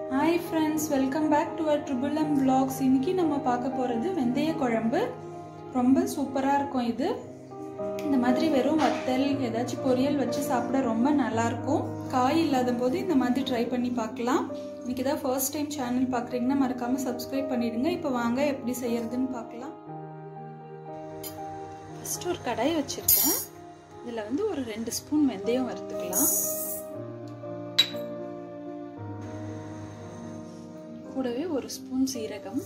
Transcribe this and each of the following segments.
hi friends welcome back to our triple M vlogs இன்னைக்கு நம்ம பார்க்க போகிறது வெந்தய குழம்பு ரொம்ப சூப்பராக இருக்கும் இது இந்த மாதிரி வெறும் வத்தல் ஏதாச்சும் பொரியல் வச்சு சாப்பிட ரொம்ப நல்லா இருக்கும் காய் இல்லாத போது இந்த மாதிரி ட்ரை பண்ணி பார்க்கலாம் இன்னைக்கு தான் ஃபர்ஸ்ட் டைம் சேனல் பார்க்குறீங்கன்னா மறக்காமல் சப்ஸ்கிரைப் பண்ணிடுங்க இப்போ வாங்க எப்படி செய்யறதுன்னு பார்க்கலாம் ஃபஸ்ட்டு ஒரு கடாய் வச்சுருக்கேன் இதில் வந்து ஒரு ரெண்டு ஸ்பூன் வெந்தயம் வறுத்துக்கலாம் கூடவே ஒரு ஸ்பூன் சீரகம்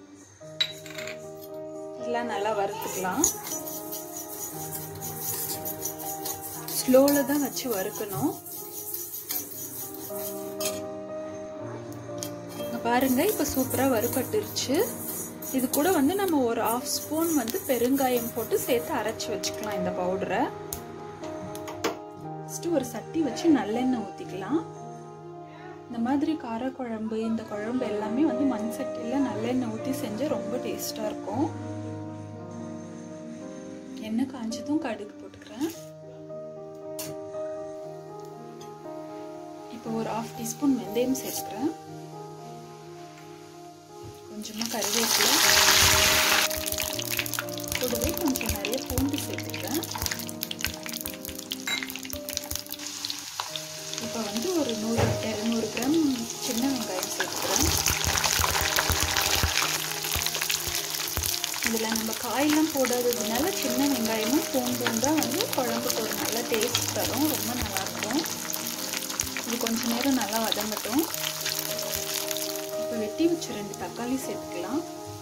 இதெல்லாம் நல்லா வறுத்துக்கலாம் ஸ்லோவில் தான் வச்சு வறுக்கணும் பாருங்க இப்போ சூப்பராக வறுபட்டுருச்சு இது கூட வந்து நம்ம ஒரு ஆஃப் ஸ்பூன் வந்து பெருங்காயம் போட்டு சேர்த்து அரைச்சி வச்சுக்கலாம் இந்த பவுடரை ஃபஸ்ட்டு ஒரு சட்டி வச்சு நல்லெண்ணெய் ஊற்றிக்கலாம் இந்த மாதிரி காரக்குழம்பு இந்த குழம்பு எல்லாமே வந்து மண் சட்டியில் நல்லெண்ணெய் ஊற்றி செஞ்சால் ரொம்ப டேஸ்ட்டாக இருக்கும் எண்ணெய் காஞ்சதும் கடுகு போட்டுக்கிறேன் இப்போ ஒரு ஆஃப் டீஸ்பூன் வெந்தயம் சேர்த்துக்கிறேன் கொஞ்சமாக கருவேப்பிலை கூடவே கொஞ்சம் நிறைய பூண்டு சேர்த்துக்கிறேன் இப்போ வந்து ஒரு நூறு இரநூறு கிராம் சின்ன வெங்காயம் சேர்த்துக்கிறேன் இதில் நம்ம காயெல்லாம் போடாததுனால சின்ன வெங்காயமும் பூண்டும் தான் வந்து குழம்புக்கு ஒரு நல்ல டேஸ்ட் தரும் ரொம்ப நல்லாயிருக்கும் இது கொஞ்ச நேரம் நல்லா வதங்கட்டும் இப்போ வெட்டி வச்ச ரெண்டு தக்காளி சேர்த்துக்கலாம்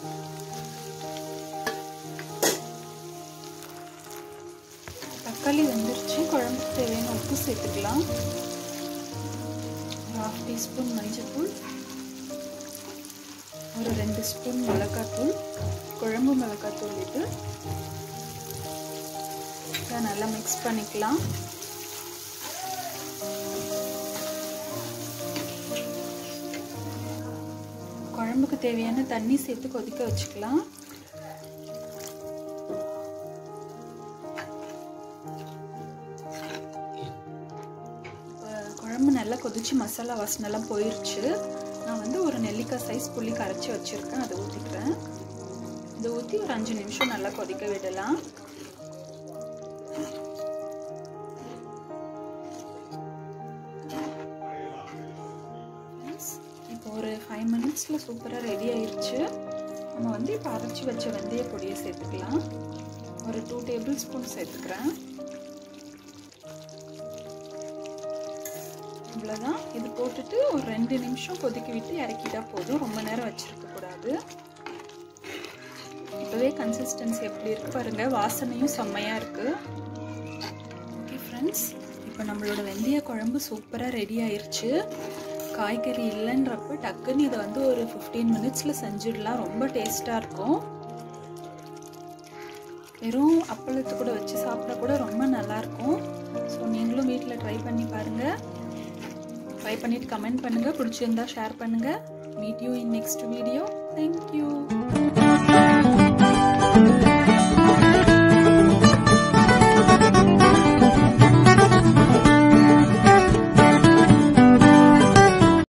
தக்காளி வெந்துருச்சு குழம்புக்கு தேவையான உப்பு சேர்த்துக்கலாம் ஹாஃப் டீஸ்பூன் மஞ்சள்தூள் ஒரு ரெண்டு ஸ்பூன் மிளகாத்தூள் குழம்பு மிளகாத்தூள் இது இதை நல்லா மிக்ஸ் பண்ணிக்கலாம் குழம்புக்கு தேவையான தண்ணி சேர்த்து கொதிக்க வச்சுக்கலாம் குழம்பு நல்லா கொதிச்சு மசாலா வாசனைலாம் போயிடுச்சு நான் வந்து ஒரு நெல்லிக்காய் சைஸ் புளி கரைச்சி வச்சுருக்கேன் அதை ஊற்றிக்கிறேன் இதை ஊற்றி ஒரு அஞ்சு நிமிஷம் நல்லா கொதிக்க விடலாம் இப்போ ஒரு ஃபைவ் மினிட்ஸில் சூப்பராக ரெடி ஆயிடுச்சு நம்ம வந்து இப்போ அரைச்சி வச்ச வெந்தய பொடியை சேர்த்துக்கலாம் ஒரு டூ டேபிள் ஸ்பூன் சேர்த்துக்கிறேன் இவ்வளோதான் இது போட்டுட்டு ஒரு ரெண்டு நிமிஷம் கொதிக்க விட்டு இறக்கிட்டா போதும் ரொம்ப நேரம் வச்சுருக்க கூடாது இப்போவே கன்சிஸ்டன்சி எப்படி இருக்கு பாருங்க வாசனையும் செம்மையாக இருக்கு ஓகே ஃப்ரெண்ட்ஸ் இப்போ நம்மளோட வெந்தய குழம்பு சூப்பராக ரெடி ஆயிடுச்சு காய்கறி இல்லைன்றப்ப டக்குன்னு இதை வந்து ஒரு ஃபிஃப்டீன் மினிட்ஸில் செஞ்சிடலாம் ரொம்ப டேஸ்ட்டாக இருக்கும் வெறும் அப்பளத்து கூட வச்சு சாப்பிட கூட ரொம்ப நல்லாயிருக்கும் ஸோ நீங்களும் வீட்டில் ட்ரை பண்ணி பாருங்கள் ட்ரை பண்ணிவிட்டு கமெண்ட் பண்ணுங்கள் பிடிச்சிருந்தா ஷேர் பண்ணுங்கள் meet you in next video thank you